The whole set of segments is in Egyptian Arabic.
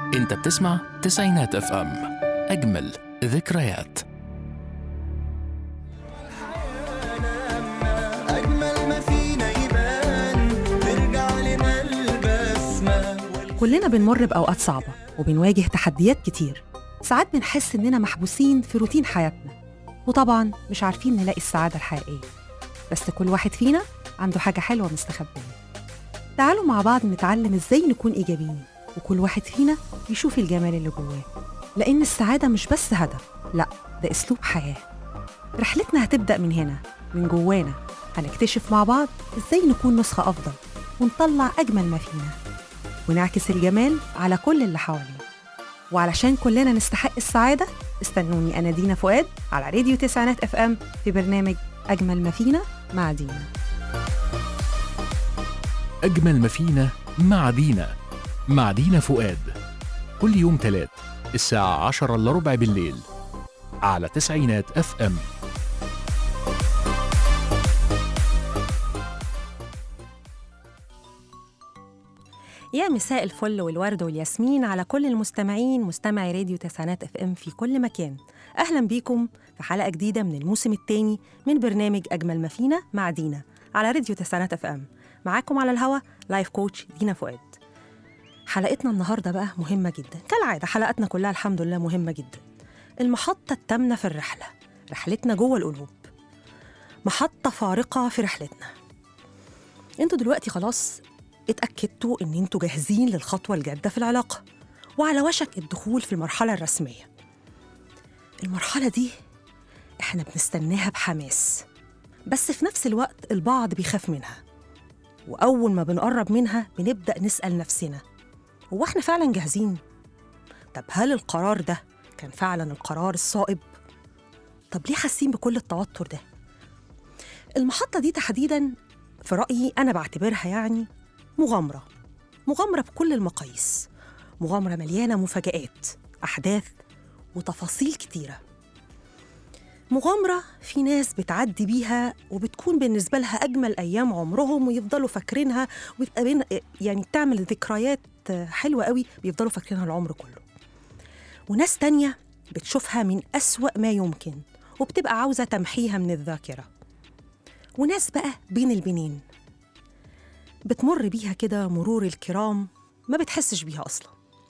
انت بتسمع تسعينات اف ام اجمل ذكريات أجمل ما فينا يبان نرجع لنا البسمة كلنا بنمر بأوقات صعبة وبنواجه تحديات كتير ساعات بنحس إننا محبوسين في روتين حياتنا وطبعا مش عارفين نلاقي السعادة الحقيقية بس كل واحد فينا عنده حاجة حلوة مستخبية تعالوا مع بعض نتعلم إزاي نكون إيجابيين وكل واحد فينا يشوف الجمال اللي جواه لأن السعادة مش بس هدف لأ ده أسلوب حياة رحلتنا هتبدأ من هنا من جوانا هنكتشف مع بعض إزاي نكون نسخة أفضل ونطلع أجمل ما فينا ونعكس الجمال على كل اللي حوالينا وعلشان كلنا نستحق السعادة استنوني أنا دينا فؤاد على راديو تسعينات اف ام في برنامج أجمل ما فينا مع دينا أجمل ما فينا مع دينا مع دينا فؤاد كل يوم تلات الساعة عشرة إلا ربع بالليل على تسعينات اف ام يا مساء الفل والورد والياسمين على كل المستمعين مستمعي راديو تسعينات اف ام في كل مكان اهلا بيكم في حلقه جديده من الموسم الثاني من برنامج اجمل ما فينا مع دينا على راديو تسعينات اف ام معاكم على الهوا لايف كوتش دينا فؤاد حلقتنا النهارده بقى مهمه جدا كالعاده حلقاتنا كلها الحمد لله مهمه جدا المحطه الثامنه في الرحله رحلتنا جوه القلوب محطه فارقه في رحلتنا انتوا دلوقتي خلاص اتأكدتوا إن انتوا جاهزين للخطوة الجادة في العلاقة وعلى وشك الدخول في المرحلة الرسمية المرحلة دي احنا بنستناها بحماس بس في نفس الوقت البعض بيخاف منها وأول ما بنقرب منها بنبدأ نسأل نفسنا هو احنا فعلا جاهزين؟ طب هل القرار ده كان فعلا القرار الصائب؟ طب ليه حاسين بكل التوتر ده؟ المحطة دي تحديدا في رأيي أنا بعتبرها يعني مغامرة مغامرة بكل المقاييس مغامرة مليانة مفاجآت أحداث وتفاصيل كتيرة مغامرة في ناس بتعدي بيها وبتكون بالنسبة لها أجمل أيام عمرهم ويفضلوا فاكرينها ويبقى بين يعني بتعمل ذكريات حلوة قوي بيفضلوا فاكرينها العمر كله وناس تانية بتشوفها من أسوأ ما يمكن وبتبقى عاوزة تمحيها من الذاكرة وناس بقى بين البنين بتمر بيها كده مرور الكرام ما بتحسش بيها أصلا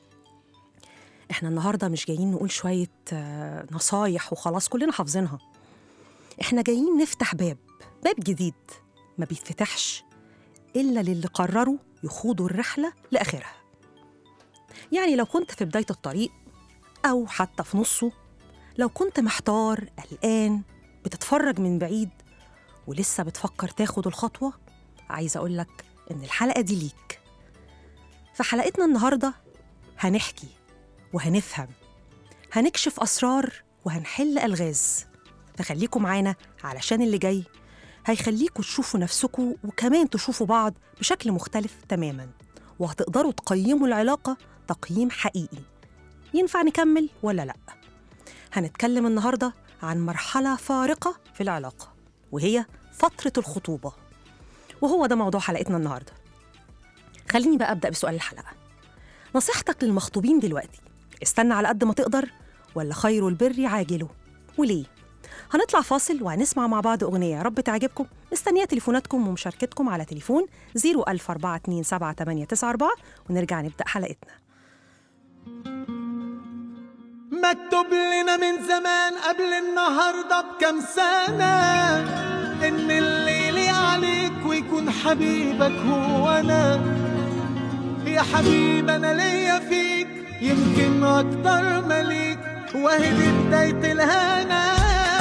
احنا النهاردة مش جايين نقول شوية آه، نصايح وخلاص كلنا حافظينها احنا جايين نفتح باب باب جديد ما بيتفتحش إلا للي قرروا يخوضوا الرحلة لآخرها يعني لو كنت في بداية الطريق أو حتى في نصه لو كنت محتار قلقان بتتفرج من بعيد ولسه بتفكر تاخد الخطوة عايزة أقولك إن الحلقة دي ليك في حلقتنا النهاردة هنحكي وهنفهم هنكشف أسرار وهنحل ألغاز فخليكم معانا علشان اللي جاي هيخليكوا تشوفوا نفسكوا وكمان تشوفوا بعض بشكل مختلف تماما وهتقدروا تقيموا العلاقة تقييم حقيقي ينفع نكمل ولا لأ هنتكلم النهاردة عن مرحلة فارقة في العلاقة وهي فترة الخطوبة وهو ده موضوع حلقتنا النهارده. خليني بقى ابدا بسؤال الحلقه. نصيحتك للمخطوبين دلوقتي استنى على قد ما تقدر ولا خير البر عاجله؟ وليه؟ هنطلع فاصل وهنسمع مع بعض أغنية يا رب تعجبكم مستنية تليفوناتكم ومشاركتكم على تليفون 014278994 ونرجع نبدأ حلقتنا مكتوب لنا من زمان قبل النهاردة بكم سنة إن اللي لي عليك ويكون حبيبك هو أنا يا حبيب أنا ليا فيك يمكن أكتر مليك وهي دي بداية الهنا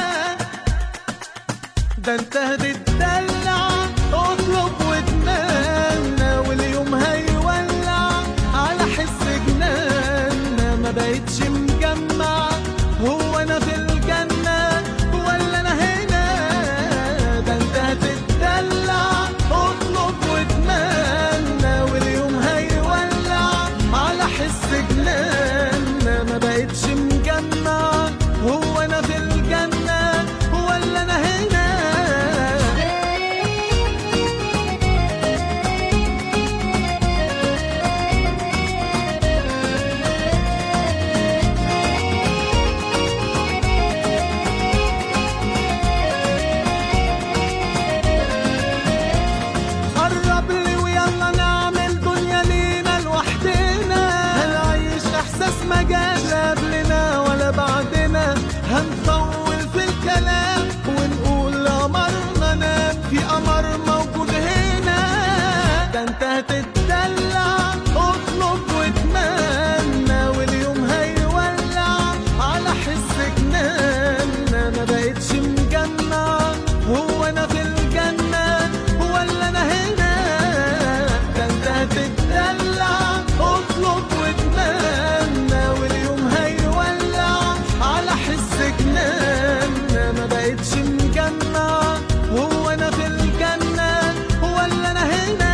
ده انت هتتدلع اطلب واتمنى واليوم هيولع على حس جنان ما بقتش مجمع هو انا في الجنة ولا انا هنا ده انت هتتدلع اطلب واتمنى واليوم هيولع على حس جنان ما بقتش مجمع هو انا في الجنة ولا انا هنا هتتدلع اطلب واتمنى واليوم هيولع على حس جنان ما بقتش مجمع هو انا في الجنة ولا انا هنا ده انت هتتدلع اطلب واتمنى واليوم هيولع على حس جنان ما بقتش مجمع هو انا في الجنة ولا انا هنا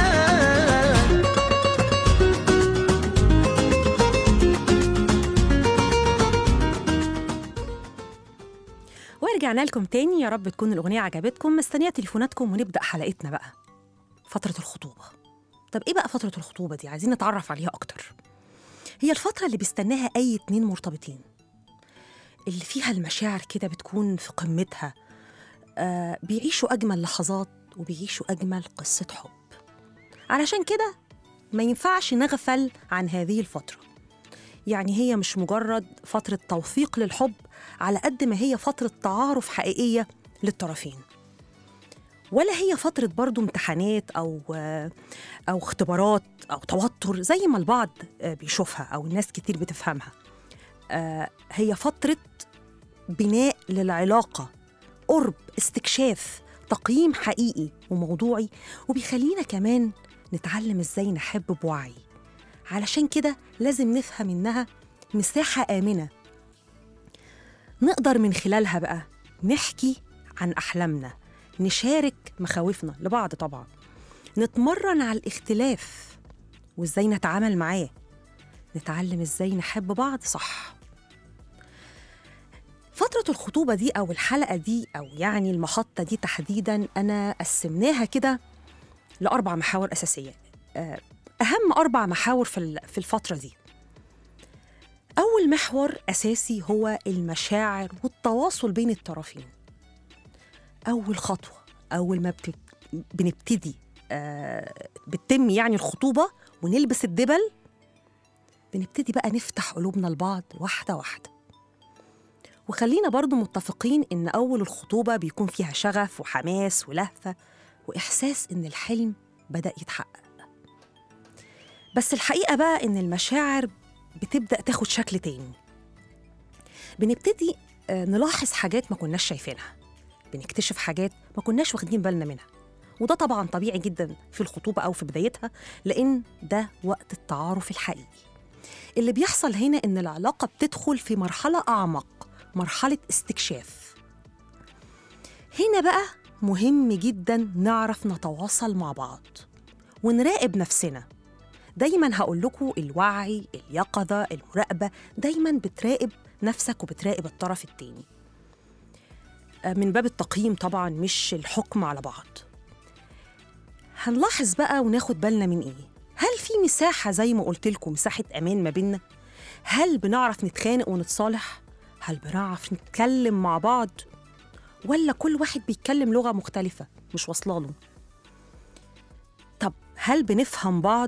ورجعنا لكم تاني يا رب تكون الأغنية عجبتكم مستنية تليفوناتكم ونبدأ حلقتنا بقى فترة الخطوبة طب إيه بقى فترة الخطوبة دي؟ عايزين نتعرف عليها أكتر هي الفترة اللي بيستناها أي اتنين مرتبطين اللي فيها المشاعر كده بتكون في قمتها آه بيعيشوا أجمل لحظات وبيعيشوا أجمل قصة حب علشان كده ما ينفعش نغفل عن هذه الفترة يعني هي مش مجرد فترة توثيق للحب على قد ما هي فترة تعارف حقيقية للطرفين ولا هي فترة برضو امتحانات أو أو اختبارات أو توتر زي ما البعض بيشوفها أو الناس كتير بتفهمها آه، هي فترة بناء للعلاقة قرب استكشاف تقييم حقيقي وموضوعي وبيخلينا كمان نتعلم ازاي نحب بوعي علشان كده لازم نفهم انها مساحة آمنة نقدر من خلالها بقى نحكي عن أحلامنا نشارك مخاوفنا لبعض طبعا نتمرن على الاختلاف وازاي نتعامل معاه نتعلم ازاي نحب بعض صح فترة الخطوبة دي أو الحلقة دي أو يعني المحطة دي تحديدا أنا قسمناها كده لأربع محاور أساسية آه، أهم أربع محاور في ال- في الفترة دي أول محور أساسي هو المشاعر والتواصل بين الطرفين أول خطوة أول ما بت- بنبتدي آه، بتتم يعني الخطوبة ونلبس الدبل بنبتدي بقى نفتح قلوبنا لبعض واحدة واحدة وخلينا برضو متفقين إن أول الخطوبة بيكون فيها شغف وحماس ولهفة وإحساس إن الحلم بدأ يتحقق بس الحقيقة بقى إن المشاعر بتبدأ تاخد شكل تاني بنبتدي آه، نلاحظ حاجات ما كناش شايفينها بنكتشف حاجات ما كناش واخدين بالنا منها وده طبعا طبيعي جدا في الخطوبة أو في بدايتها لأن ده وقت التعارف الحقيقي اللي بيحصل هنا إن العلاقة بتدخل في مرحلة أعمق مرحلة استكشاف هنا بقى مهم جدا نعرف نتواصل مع بعض ونراقب نفسنا دايما هقول لكم الوعي اليقظة المراقبة دايما بتراقب نفسك وبتراقب الطرف التاني آه، من باب التقييم طبعا مش الحكم على بعض هنلاحظ بقى وناخد بالنا من ايه هل في مساحة زي ما قلت لكم مساحة أمان ما بيننا؟ هل بنعرف نتخانق ونتصالح؟ هل بنعرف نتكلم مع بعض؟ ولا كل واحد بيتكلم لغة مختلفة مش واصلة له؟ طب هل بنفهم بعض؟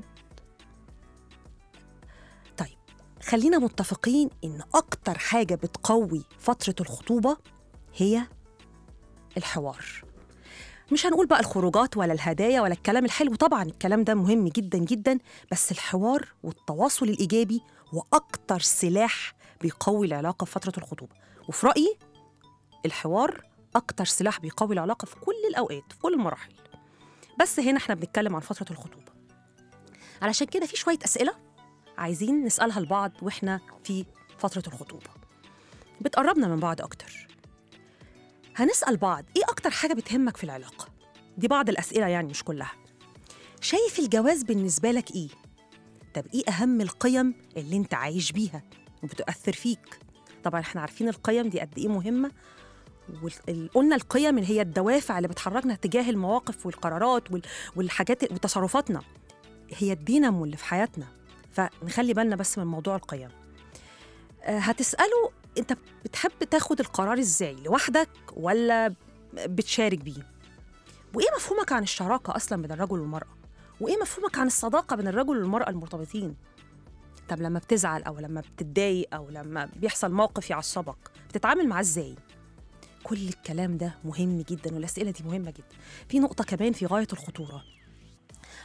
طيب خلينا متفقين إن أكتر حاجة بتقوي فترة الخطوبة هي الحوار مش هنقول بقى الخروجات ولا الهدايا ولا الكلام الحلو طبعا الكلام ده مهم جدا جدا بس الحوار والتواصل الإيجابي هو أكتر سلاح بيقوي العلاقة في فترة الخطوبة وفي رأيي الحوار أكتر سلاح بيقوي العلاقة في كل الأوقات في كل المراحل بس هنا احنا بنتكلم عن فترة الخطوبة علشان كده في شوية أسئلة عايزين نسألها لبعض وإحنا في فترة الخطوبة بتقربنا من بعض أكتر هنسأل بعض إيه أكتر حاجة بتهمك في العلاقة؟ دي بعض الأسئلة يعني مش كلها شايف الجواز بالنسبة لك إيه؟ طب إيه أهم القيم اللي أنت عايش بيها وبتؤثر فيك؟ طبعا إحنا عارفين القيم دي قد إيه مهمة وال- قلنا القيم اللي هي الدوافع اللي بتحركنا تجاه المواقف والقرارات وال- والحاجات وتصرفاتنا هي الدينامو اللي في حياتنا فنخلي بالنا بس من موضوع القيم آه، هتسأله انت بتحب تاخد القرار ازاي لوحدك ولا بتشارك بيه وايه مفهومك عن الشراكه اصلا بين الرجل والمراه وايه مفهومك عن الصداقه بين الرجل والمراه المرتبطين طب لما بتزعل او لما بتتضايق او لما بيحصل موقف يعصبك بتتعامل معاه ازاي كل الكلام ده مهم جدا والاسئله دي مهمه جدا في نقطه كمان في غايه الخطوره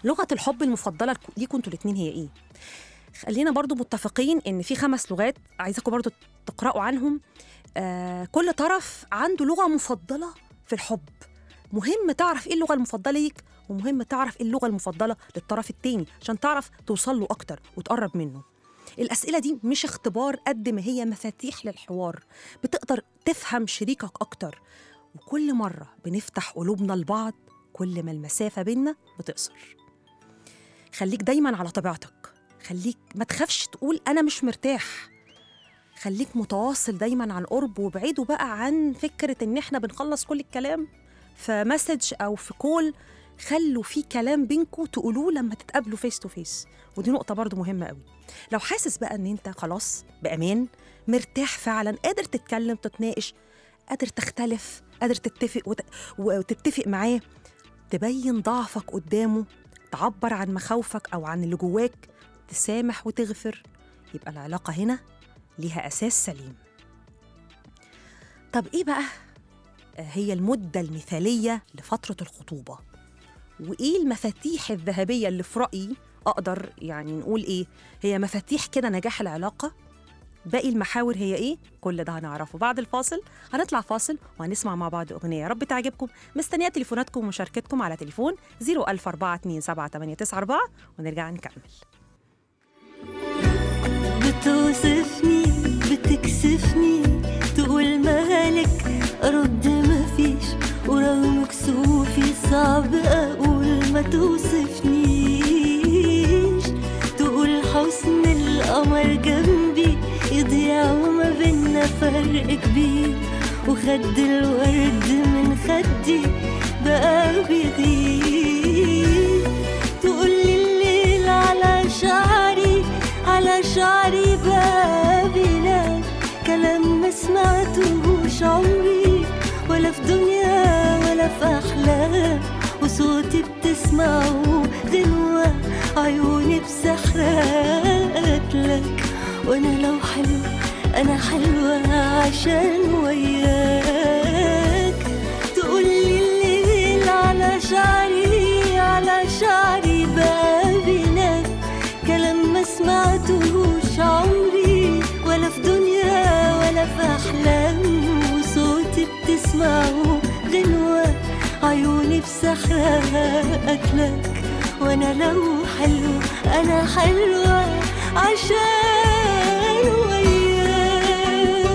لغه الحب المفضله ليكوا انتوا الاثنين هي ايه خلينا برضو متفقين ان في خمس لغات عايزاكم برضو تقراوا عنهم آه كل طرف عنده لغه مفضله في الحب مهم تعرف ايه اللغه المفضله ليك ومهم تعرف ايه اللغه المفضله للطرف التاني عشان تعرف توصل له اكتر وتقرب منه الأسئلة دي مش اختبار قد ما هي مفاتيح للحوار بتقدر تفهم شريكك أكتر وكل مرة بنفتح قلوبنا لبعض كل ما المسافة بينا بتقصر خليك دايما على طبيعتك خليك ما تخافش تقول أنا مش مرتاح خليك متواصل دايما عن قرب وابعدوا بقى عن فكرة إن إحنا بنخلص كل الكلام في مسج أو في كول خلوا في كلام بينكم تقولوه لما تتقابلوا فيس تو فيس ودي نقطة برضو مهمة قوي لو حاسس بقى ان انت خلاص بأمان مرتاح فعلا قادر تتكلم تتناقش قادر تختلف قادر تتفق وت... وتتفق معاه تبين ضعفك قدامه تعبر عن مخاوفك أو عن اللي جواك تسامح وتغفر يبقى العلاقة هنا ليها أساس سليم طب إيه بقى هي المدة المثالية لفترة الخطوبة وإيه المفاتيح الذهبية اللي في رأيي أقدر يعني نقول إيه هي مفاتيح كده نجاح العلاقة باقي المحاور هي إيه كل ده هنعرفه بعد الفاصل هنطلع فاصل وهنسمع مع بعض أغنية يا رب تعجبكم مستنية تليفوناتكم ومشاركتكم على تليفون 004278994 ونرجع نكمل بتوصفني بتكسفني تقول مالك أرد مفيش ورغم كسوفي صعب أقول ما توصفنيش تقول حسن القمر جنبي يضيع وما بينا فرق كبير وخد الورد من خدي بقى بيغير تقولي الليل على شعري على شعري بقى بينام كلام ما سمعتهوش عمري ولا في دنيا ولا في أحلام وصوتي بتسمعه غنوة عيوني بسحرات لك وأنا لو حلو أنا حلوة عشان وياك تقولي الليل على شعري على شعري بابنا كلام ما سمعتهوش عمري ولا في دنيا ولا في أحلام وصوتي بتسمعه غنوة عيوني بسحرها لك وأنا لو حلو أنا حلوة عشان وياك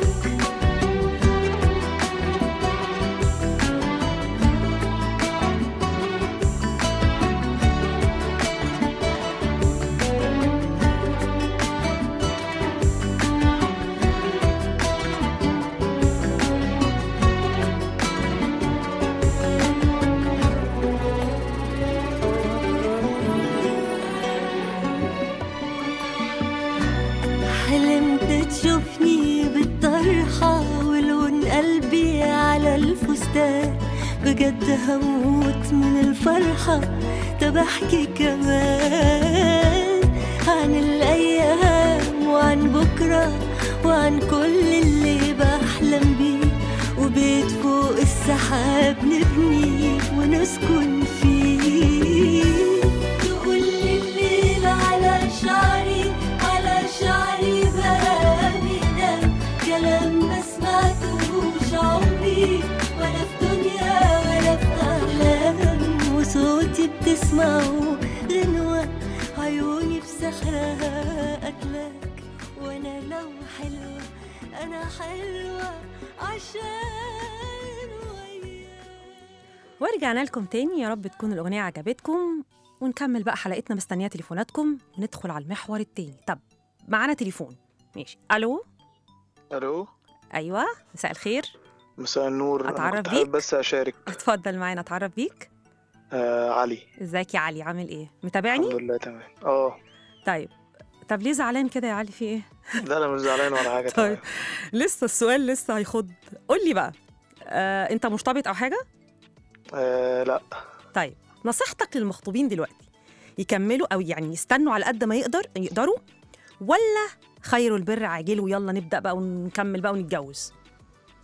حلمت تشوفني بالطرحة ولون قلبي على الفستان بجد هموت من الفرحة طب احكي كمان عن الأيام وعن بكرة وعن كل اللي بحلم بيه وبيت فوق السحاب نبني ونسكن فيه تقولي الليل على شعري على شعري بابنا كلام ما سمعتهوش عمري ولا في دنيا ولا في أحلام وصوتي بتسمعه غنوة عيوني بسحرها أكلك وأنا لو حلوة أنا حلوة عشان وياك ورجعنا لكم تاني يا رب تكون الأغنية عجبتكم ونكمل بقى حلقتنا مستنية تليفوناتكم وندخل على المحور التاني طب معانا تليفون ماشي ألو الو أيوة مساء الخير مساء النور أنا أتعرف كنت بيك؟ حابب بس اشارك اتفضل معانا اتعرف بيك آه علي ازيك يا علي عامل ايه الحمد متابعني لله تمام اه طيب طب ليه زعلان كده يا علي في ايه لا انا مش زعلان ولا حاجه طيب. تمام لسه السؤال لسه هيخض قول لي بقى آه، انت مرتبط او حاجه آه لا طيب نصيحتك للمخطوبين دلوقتي يكملوا او يعني يستنوا على قد ما يقدر يقدروا ولا خير البر عاجله ويلا نبدا بقى ونكمل بقى ونتجوز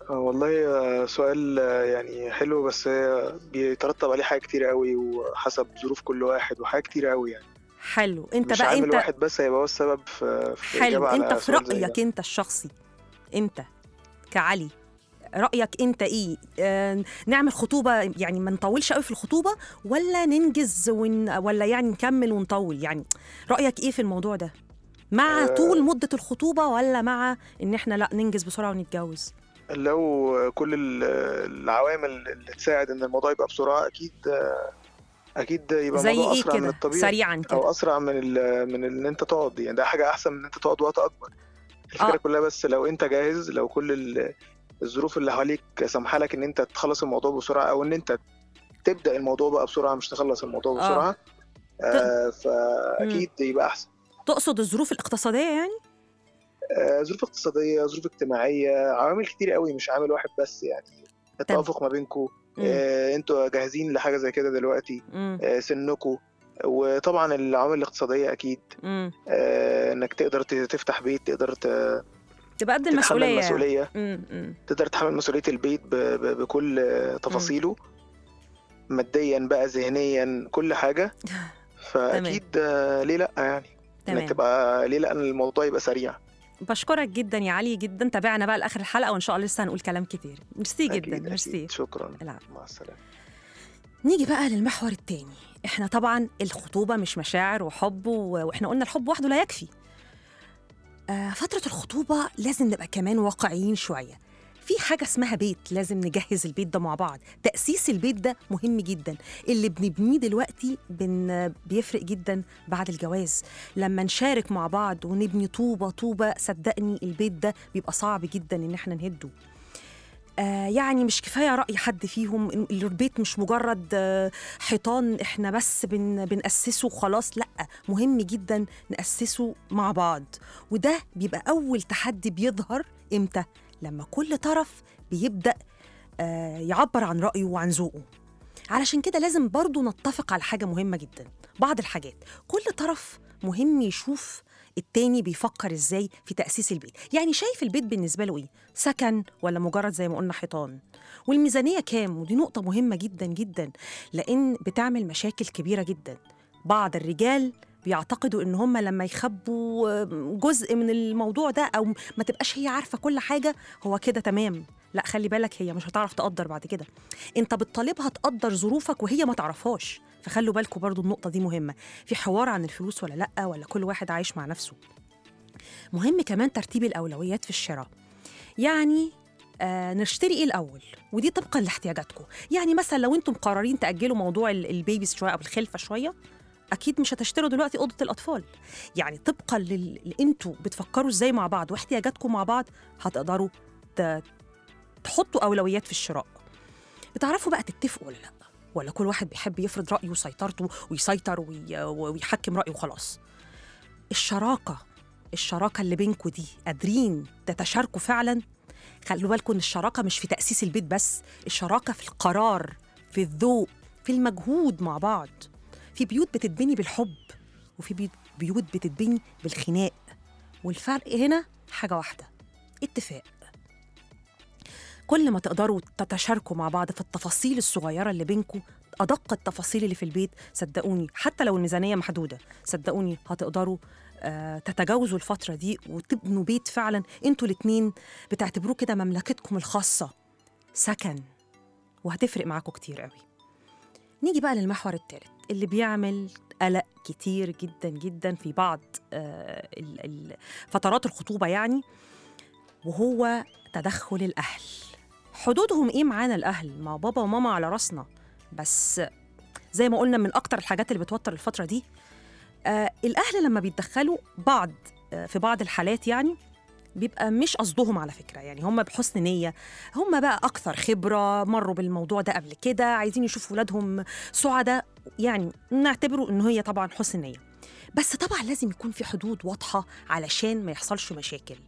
آه، والله آه، سؤال آه، يعني حلو بس آه، بيترتب عليه حاجات كتير قوي وحسب ظروف كل واحد وحاجات كتير قوي يعني حلو انت مش بقى عامل انت واحد بس هيبقى هو السبب في في حلو الإجابة على انت في سؤال زي ده. رايك انت الشخصي انت كعلي رايك انت ايه آه نعمل خطوبه يعني ما نطولش قوي في الخطوبه ولا ننجز ون... ولا يعني نكمل ونطول يعني رايك ايه في الموضوع ده مع آه. طول مده الخطوبه ولا مع ان احنا لا ننجز بسرعه ونتجوز لو كل ال- العوامل اللي تساعد ان الموضوع يبقى بسرعه اكيد اكيد يبقى زي الموضوع ايه اسرع من كده الطبيعي سريعا كده او اسرع من ال من ان انت تقعد يعني ده حاجه احسن من ان انت تقعد وقت اكبر الفكره آه. آه. كلها بس لو انت جاهز لو كل ال- الظروف اللي حواليك سامحه لك ان انت تخلص الموضوع بسرعه او ان انت تبدا الموضوع بقى بسرعه مش تخلص الموضوع آه. بسرعه آه فاكيد يبقى احسن تقصد الظروف الاقتصاديه يعني آه ظروف اقتصاديه ظروف اجتماعيه عوامل كتير قوي مش عامل واحد بس يعني التوافق ما بينكم مم. آه انتوا جاهزين لحاجه زي كده دلوقتي مم. آه سنكم وطبعا العوامل الاقتصاديه اكيد مم. آه انك تقدر ت- تفتح بيت تقدر ت- تبقى قد تتحمل المسؤوليه يعني. مسؤوليه مم. مم. تقدر تتحمل مسؤوليه البيت ب- ب- بكل آه، تفاصيله ماديا بقى ذهنيا كل حاجه فاكيد آه، ليه لا يعني تمام انك تبقى ليه لا ان الموضوع يبقى سريع بشكرك جدا يا علي جدا تابعنا بقى لاخر الحلقه وان شاء الله لسه هنقول كلام كتير ميرسي أكيد، جدا أكيد. ميرسي شكرا العفو. مع السلامه نيجي بقى للمحور التاني احنا طبعا الخطوبة مش مشاعر وحب و- واحنا قلنا الحب وحده لا يكفي آه فترة الخطوبة لازم نبقى كمان واقعيين شوية في حاجة اسمها بيت لازم نجهز البيت ده مع بعض تأسيس البيت ده مهم جدا اللي بنبنيه دلوقتي بن بيفرق جدا بعد الجواز لما نشارك مع بعض ونبني طوبة طوبة صدقني البيت ده بيبقى صعب جدا ان احنا نهده آه يعني مش كفايه راي حد فيهم إن البيت مش مجرد آه حيطان احنا بس بن بنأسسه وخلاص لا مهم جدا نأسسه مع بعض وده بيبقى اول تحدي بيظهر امتى لما كل طرف بيبدأ آه يعبر عن رأيه وعن ذوقه علشان كده لازم برضو نتفق على حاجة مهمة جدا بعض الحاجات كل طرف مهم يشوف التاني بيفكر ازاي في تأسيس البيت يعني شايف البيت بالنسبة له ايه سكن ولا مجرد زي ما قلنا حيطان والميزانية كام ودي نقطة مهمة جدا جدا لأن بتعمل مشاكل كبيرة جدا بعض الرجال بيعتقدوا ان هم لما يخبوا آه، جزء من الموضوع ده او ما تبقاش هي عارفه كل حاجه هو كده تمام لا خلي بالك هي مش هتعرف تقدر بعد كده انت بتطالبها تقدر ظروفك وهي ما تعرفهاش فخلوا بالكم برضو النقطه دي مهمه في حوار عن الفلوس ولا لا ولا كل واحد عايش مع نفسه مهم كمان ترتيب الاولويات في الشراء يعني آه نشتري ايه الاول ودي طبقا لاحتياجاتكم يعني مثلا لو انتم مقررين تاجلوا موضوع ال- البيبيز شويه او الخلفه شويه اكيد مش هتشتروا دلوقتي اوضه الاطفال يعني طبقا لل- اللي انتوا بتفكروا ازاي مع بعض واحتياجاتكم مع بعض هتقدروا ت- تحطوا اولويات في الشراء بتعرفوا بقى تتفقوا ولا لا ولا كل واحد بيحب يفرض رايه وسيطرته ويسيطر وي- ويحكم رايه وخلاص الشراكه الشراكه اللي بينكم دي قادرين تتشاركوا فعلا خلوا بالكم ان الشراكه مش في تاسيس البيت بس الشراكه في القرار في الذوق في المجهود مع بعض في بيوت بتتبني بالحب وفي بيوت بيوت بتتبني بالخناق والفرق هنا حاجه واحده اتفاق كل ما تقدروا تتشاركوا مع بعض في التفاصيل الصغيره اللي بينكم ادق التفاصيل اللي في البيت صدقوني حتى لو الميزانيه محدوده صدقوني هتقدروا آه، تتجاوزوا الفتره دي وتبنوا بيت فعلا انتوا الاتنين بتعتبروه كده مملكتكم الخاصه سكن وهتفرق معاكم كتير قوي نيجي بقى للمحور الثالث اللي بيعمل قلق كتير جدا جدا في بعض آه، ال- ال- فترات الخطوبه يعني وهو تدخل الاهل حدودهم ايه معانا الاهل مع بابا وماما على راسنا بس زي ما قلنا من اكتر الحاجات اللي بتوتر الفتره دي آه الاهل لما بيتدخلوا بعض آه في بعض الحالات يعني بيبقى مش قصدهم على فكره يعني هم بحسن نيه هم بقى اكثر خبره مروا بالموضوع ده قبل كده عايزين يشوفوا ولادهم سعداء يعني نعتبره ان هي طبعا حسن نيه بس طبعا لازم يكون في حدود واضحه علشان ما يحصلش مشاكل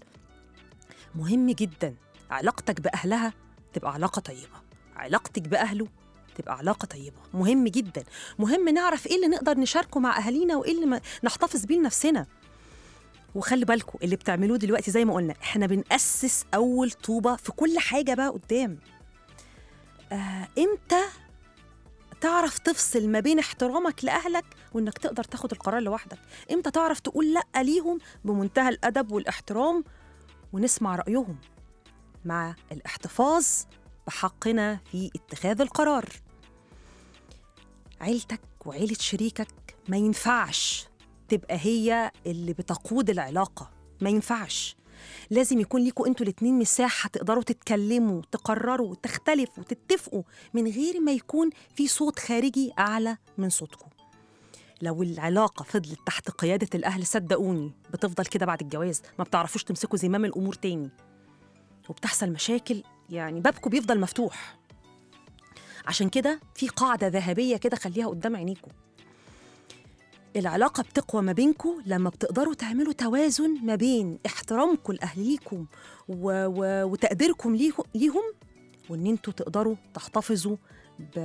مهم جدا علاقتك باهلها تبقى علاقه طيبه علاقتك باهله تبقى علاقه طيبه مهم جدا مهم نعرف ايه اللي نقدر نشاركه مع اهالينا وايه اللي ما نحتفظ بيه لنفسنا وخلي بالكم اللي بتعملوه دلوقتي زي ما قلنا احنا بنأسس أول طوبة في كل حاجة بقى قدام آه امتى تعرف تفصل ما بين احترامك لأهلك وإنك تقدر تاخد القرار لوحدك امتى تعرف تقول لأ ليهم بمنتهى الأدب والاحترام ونسمع رأيهم مع الاحتفاظ بحقنا في اتخاذ القرار عيلتك وعيلة شريكك ما ينفعش تبقى هي اللي بتقود العلاقة ما ينفعش لازم يكون ليكوا انتوا الاتنين مساحة تقدروا تتكلموا تقرروا تختلفوا تتفقوا من غير ما يكون في صوت خارجي أعلى من صوتكم لو العلاقة فضلت تحت قيادة الأهل صدقوني بتفضل كده بعد الجواز ما بتعرفوش تمسكوا زمام الأمور تاني وبتحصل مشاكل يعني بابكم بيفضل مفتوح عشان كده في قاعدة ذهبية كده خليها قدام عينيكم العلاقة بتقوى ما بينكم لما بتقدروا تعملوا توازن ما بين احترامكم لأهليكم و... و... وتقديركم ليه... ليهم وإن انتوا تقدروا تحتفظوا ب...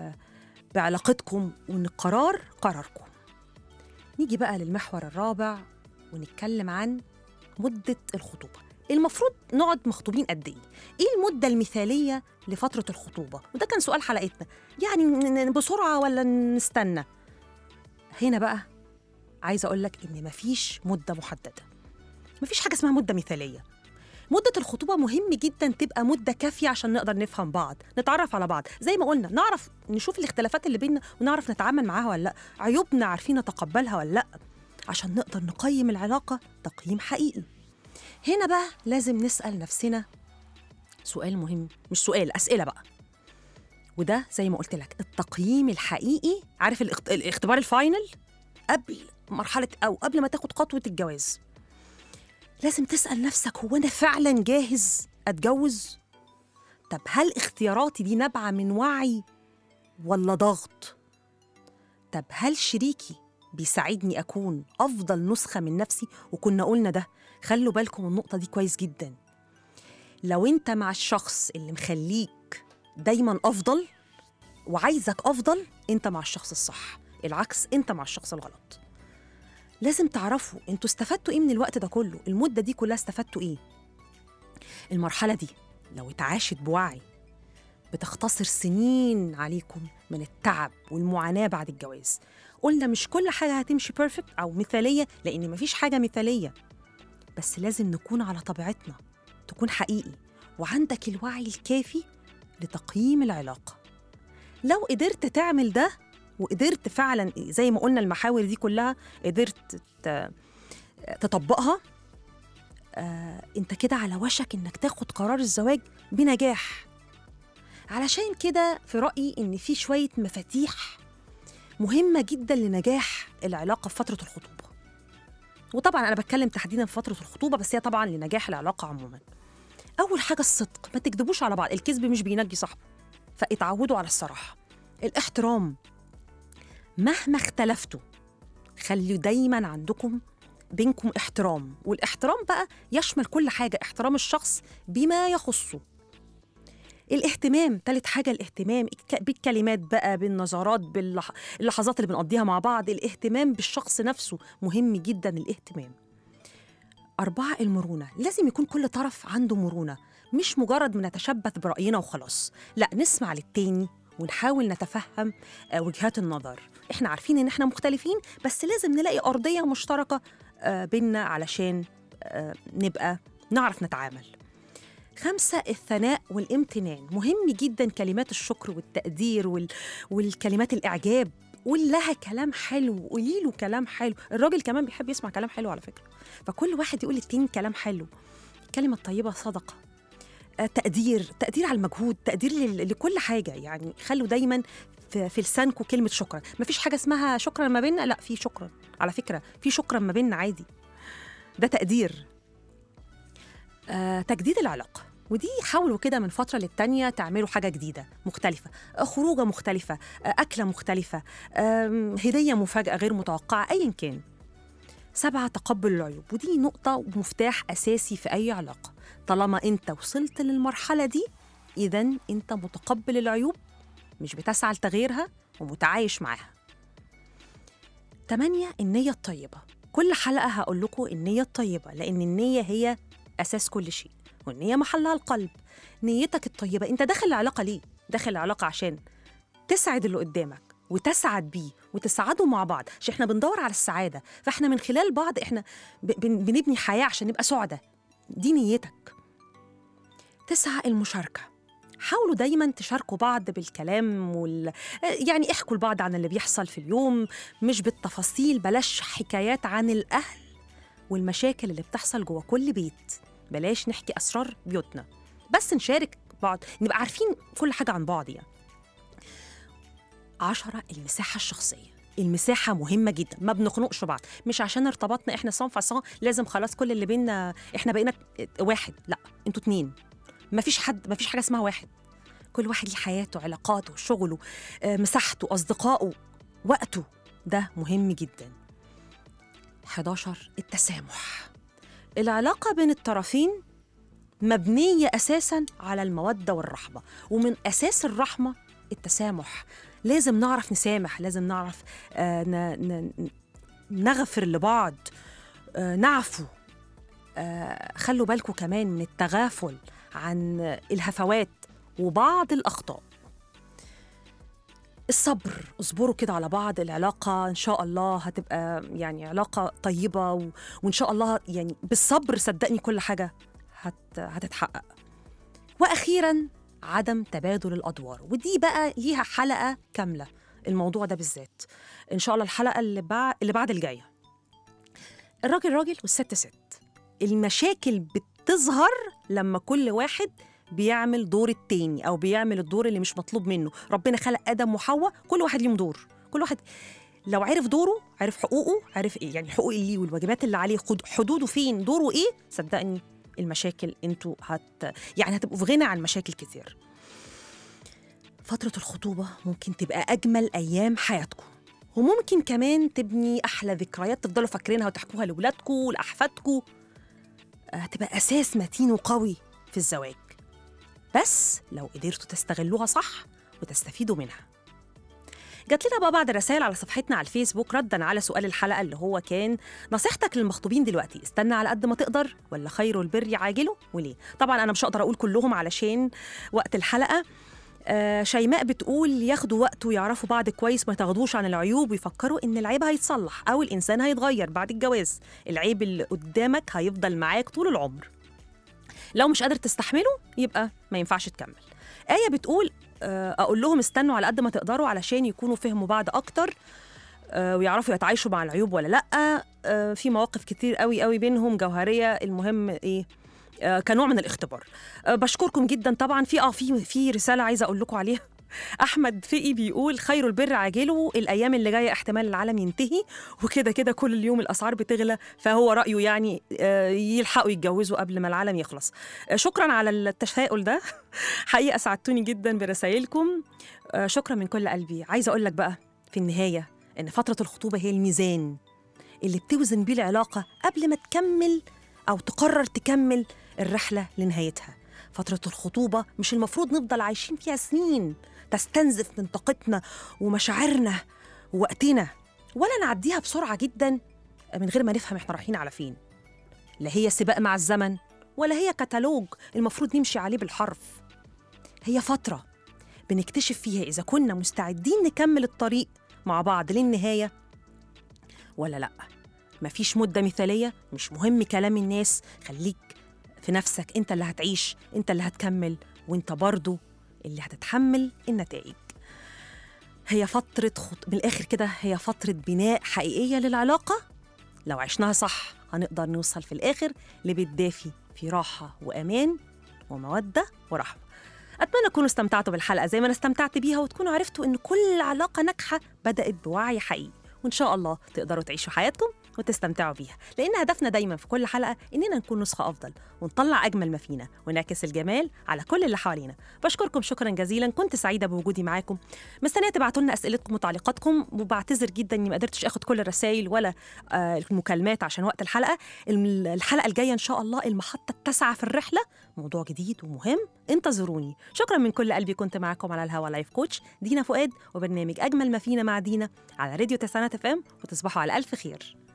بعلاقتكم وإن القرار قراركم نيجي بقى للمحور الرابع ونتكلم عن مدة الخطوبة المفروض نقعد مخطوبين قد ايه؟ ايه المدة المثالية لفترة الخطوبة؟ وده كان سؤال حلقتنا يعني ن- ن- بسرعة ولا نستنى؟ هنا بقى عايزة أقول لك إن مفيش مدة محددة مفيش حاجة اسمها مدة مثالية مدة الخطوبة مهم جدا تبقى مدة كافية عشان نقدر نفهم بعض نتعرف على بعض زي ما قلنا نعرف نشوف الاختلافات اللي بيننا ونعرف نتعامل معاها ولا لا عيوبنا عارفين نتقبلها ولا لا عشان نقدر نقيم العلاقة تقييم حقيقي هنا بقى لازم نسأل نفسنا سؤال مهم مش سؤال أسئلة بقى وده زي ما قلت لك التقييم الحقيقي عارف الاخت- الاختبار الفاينل قبل مرحلة أو قبل ما تاخد خطوة الجواز لازم تسأل نفسك هو أنا فعلا جاهز أتجوز؟ طب هل اختياراتي دي نابعة من وعي ولا ضغط؟ طب هل شريكي بيساعدني أكون أفضل نسخة من نفسي؟ وكنا قلنا ده خلوا بالكم من النقطة دي كويس جدا لو أنت مع الشخص اللي مخليك دايما أفضل وعايزك أفضل أنت مع الشخص الصح العكس أنت مع الشخص الغلط لازم تعرفوا انتوا استفدتوا ايه من الوقت ده كله المدة دي كلها استفدتوا ايه المرحلة دي لو اتعاشت بوعي بتختصر سنين عليكم من التعب والمعاناة بعد الجواز قلنا مش كل حاجة هتمشي بيرفكت أو مثالية لأن مفيش حاجة مثالية بس لازم نكون على طبيعتنا تكون حقيقي وعندك الوعي الكافي لتقييم العلاقة لو قدرت تعمل ده وقدرت فعلا زي ما قلنا المحاور دي كلها قدرت ت- تطبقها آه، انت كده على وشك انك تاخد قرار الزواج بنجاح علشان كده في رأيي ان في شوية مفاتيح مهمة جدا لنجاح العلاقة في فترة الخطوبة وطبعا انا بتكلم تحديدا في فترة الخطوبة بس هي طبعا لنجاح العلاقة عموما اول حاجة الصدق ما تكذبوش على بعض الكذب مش بينجي صاحبه فاتعودوا على الصراحة الاحترام مهما اختلفتوا خلوا دايما عندكم بينكم احترام والاحترام بقى يشمل كل حاجة احترام الشخص بما يخصه الاهتمام تالت حاجة الاهتمام الك- بالكلمات بقى بالنظرات باللحظات اللي بنقضيها مع بعض الاهتمام بالشخص نفسه مهم جدا الاهتمام أربعة المرونة لازم يكون كل طرف عنده مرونة مش مجرد بنتشبث برأينا وخلاص لا نسمع للتاني ونحاول نتفهم آه، وجهات النظر احنا عارفين ان احنا مختلفين بس لازم نلاقي أرضية مشتركة آه، بينا علشان آه، نبقى نعرف نتعامل خمسة الثناء والامتنان مهم جدا كلمات الشكر والتقدير وال... والكلمات الإعجاب قول لها كلام حلو قولي له كلام حلو الراجل كمان بيحب يسمع كلام حلو على فكرة فكل واحد يقول للتاني كلام حلو الكلمة الطيبة صدقة آه، تقدير تقدير على المجهود تقدير لل- لكل حاجة يعني خلوا دايما في, في لسانكم كلمة شكرا مفيش حاجة اسمها شكرا ما بيننا لا في شكرا على فكرة في شكرا ما بيننا عادي ده تقدير آه، تجديد العلاقة ودي حاولوا كده من فترة للتانية تعملوا حاجة جديدة مختلفة آه، خروجة مختلفة آه، أكلة مختلفة آم، هدية مفاجأة غير متوقعة أيا كان سبعة تقبل العيوب ودي نقطة ومفتاح أساسي في أي علاقة طالما أنت وصلت للمرحلة دي إذا أنت متقبل العيوب مش بتسعى لتغييرها ومتعايش معاها تمانية النية الطيبة كل حلقة هقول لكم النية الطيبة لأن النية هي أساس كل شيء والنية محلها القلب نيتك الطيبة أنت داخل العلاقة ليه؟ داخل العلاقة عشان تسعد اللي قدامك وتسعد بيه وتسعدوا مع بعض عشان احنا بندور على السعادة فاحنا من خلال بعض احنا ب- بن- بنبني حياة عشان نبقى سعداء دي نيتك تسعى المشاركة حاولوا دايما تشاركوا بعض بالكلام وال... يعني احكوا لبعض عن اللي بيحصل في اليوم مش بالتفاصيل بلاش حكايات عن الأهل والمشاكل اللي بتحصل جوه كل بيت بلاش نحكي أسرار بيوتنا بس نشارك بعض نبقى عارفين كل حاجة عن بعض يعني عشرة المساحة الشخصية المساحة مهمة جدا ما بنخنقش بعض مش عشان ارتبطنا احنا صنف فصان لازم خلاص كل اللي بينا احنا بقينا واحد لا انتوا اتنين ما فيش حد ما فيش حاجة اسمها واحد كل واحد ليه حياته علاقاته شغله آه، مساحته أصدقائه وقته ده مهم جدا 11 التسامح العلاقة بين الطرفين مبنية أساساً على المودة والرحمة ومن أساس الرحمة التسامح لازم نعرف نسامح لازم نعرف آه، ن- ن- نغفر لبعض آه، نعفو آه، خلوا بالكم كمان من التغافل عن الهفوات وبعض الأخطاء الصبر اصبروا كده على بعض العلاقة إن شاء الله هتبقى يعني علاقة طيبة و... وإن شاء الله يعني بالصبر صدقني كل حاجة هت... هتتحقق وأخيرا عدم تبادل الأدوار ودي بقى ليها حلقة كاملة الموضوع ده بالذات إن شاء الله الحلقة اللي, بع... اللي بعد الجاية الراجل راجل والست ست المشاكل بتظهر لما كل واحد بيعمل دور التاني او بيعمل الدور اللي مش مطلوب منه ربنا خلق ادم وحواء كل واحد ليهم دور كل واحد لو عرف دوره عرف حقوقه عرف ايه يعني حقوق اللي والواجبات اللي عليه خد- حدوده فين دوره ايه صدقني المشاكل انتوا هت يعني هتبقوا في غنى عن مشاكل كتير فترة الخطوبة ممكن تبقى أجمل أيام حياتكم وممكن كمان تبني أحلى ذكريات تفضلوا فاكرينها وتحكوها لأولادكم ولأحفادكم هتبقى أساس متين وقوي في الزواج بس لو قدرتوا تستغلوها صح وتستفيدوا منها جات لنا بقى بعض الرسائل على صفحتنا على الفيسبوك ردا على سؤال الحلقه اللي هو كان نصيحتك للمخطوبين دلوقتي استنى على قد ما تقدر ولا خير البر عاجله وليه طبعا انا مش هقدر اقول كلهم علشان وقت الحلقه آه شيماء بتقول ياخدوا وقت ويعرفوا بعض كويس ما يتغاضوش عن العيوب ويفكروا ان العيب هيتصلح او الانسان هيتغير بعد الجواز العيب اللي قدامك هيفضل معاك طول العمر لو مش قادر تستحمله يبقى ما ينفعش تكمل آية بتقول آه، أقول لهم استنوا على قد ما تقدروا علشان يكونوا فهموا بعض أكتر آه، ويعرفوا يتعايشوا مع العيوب ولا لأ آه، في مواقف كتير قوي قوي بينهم جوهرية المهم إيه آه، كنوع من الاختبار آه، بشكركم جدا طبعا في اه في في رساله عايزه اقول لكم عليها احمد فقي بيقول خير البر عاجله الايام اللي جايه احتمال العالم ينتهي وكده كده كل اليوم الاسعار بتغلى فهو رايه يعني آه، يلحقوا يتجوزوا قبل ما العالم يخلص آه، شكرا على التفاؤل ده حقيقه اسعدتوني جدا برسائلكم آه، شكرا من كل قلبي عايزه اقول لك بقى في النهايه ان فتره الخطوبه هي الميزان اللي بتوزن بيه العلاقه قبل ما تكمل او تقرر تكمل الرحله لنهايتها فتره الخطوبه مش المفروض نفضل عايشين فيها سنين تستنزف من طاقتنا ومشاعرنا ووقتنا ولا نعديها بسرعه جدا من غير ما نفهم احنا رايحين على فين لا هي سباق مع الزمن ولا هي كتالوج المفروض نمشي عليه بالحرف هي فتره بنكتشف فيها اذا كنا مستعدين نكمل الطريق مع بعض للنهايه ولا لا مفيش مده مثاليه مش مهم كلام الناس خليك في نفسك انت اللي هتعيش انت اللي هتكمل وانت برضو اللي هتتحمل النتائج هي فترة خط... من الآخر كده هي فترة بناء حقيقية للعلاقة لو عشناها صح هنقدر نوصل في الآخر لبيت دافي في راحة وأمان ومودة ورحمة أتمنى تكونوا استمتعتوا بالحلقة زي ما أنا استمتعت بيها وتكونوا عرفتوا إن كل علاقة ناجحة بدأت بوعي حقيقي وإن شاء الله تقدروا تعيشوا حياتكم وتستمتعوا بيها لأن هدفنا دايما في كل حلقة إننا نكون نسخة أفضل ونطلع أجمل ما فينا ونعكس الجمال على كل اللي حوالينا بشكركم شكرا جزيلا كنت سعيدة بوجودي معاكم مستنية تبعتوا لنا أسئلتكم وتعليقاتكم وبعتذر جدا إني ما قدرتش آخد كل الرسائل ولا آه المكالمات عشان وقت الحلقة الم- الحلقة الجاية إن شاء الله المحطة التاسعة في الرحلة موضوع جديد ومهم انتظروني شكرا من كل قلبي كنت معاكم على الهوا لايف كوتش دينا فؤاد وبرنامج أجمل ما فينا مع دينا على راديو تسعينات اف ام وتصبحوا على ألف خير